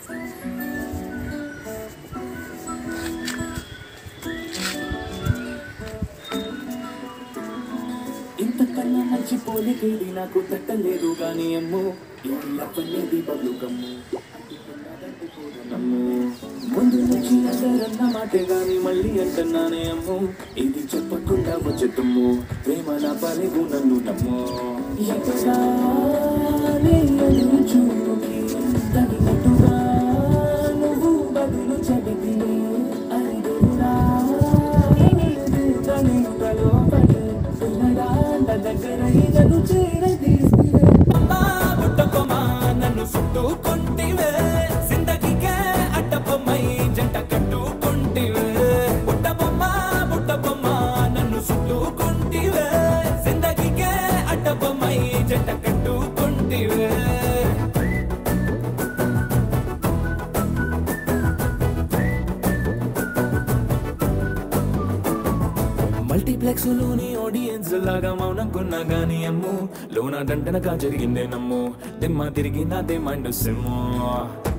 ఇంతకన్నా మంచి పోలికేది నాకు తట్టలేదు కానీ అమ్మో ఇది లవ్వనేది బబ్లు గమ్ము నమ్ము ముందు నుంచి అందరన్న మాటే గాని మళ్ళీ అంటున్నానే అమ్ము ఇది చెప్పకుండా వచ్చే తుమ్ము ప్రేమ నా పలేవు నన్ను నమ్ము ఎక్కడానే ఎదురు చూపుకి తగినట్టుగా నువ్వు బదులు చెబితే ఐదురా తనింతలో పడి ఉన్నదాంత దగ్గర నన్ను చేర తీసుకునే అమ్మా పుట్టకొమ్మా నన్ను చుట్టుకుంటివే జిందగీకే అడ్డబొమ్మై జంట కట్టుకుంటివే పుట్టబొమ్మ పుట్టబొమ్మ నన్ను చుట్టుకుంటివే జిందగీకే అడ్డబొమ్మై జంట కట్టుకుంటివే మల్టీప్లెక్స్ లోని ఆడియన్స్ లాగా మౌనం కొన్నా గానీ అమ్ము లోన దండనగా జరిగిందే నమ్ము దిమ్మ తిరిగి నాదే మైండ్ సిమ్ము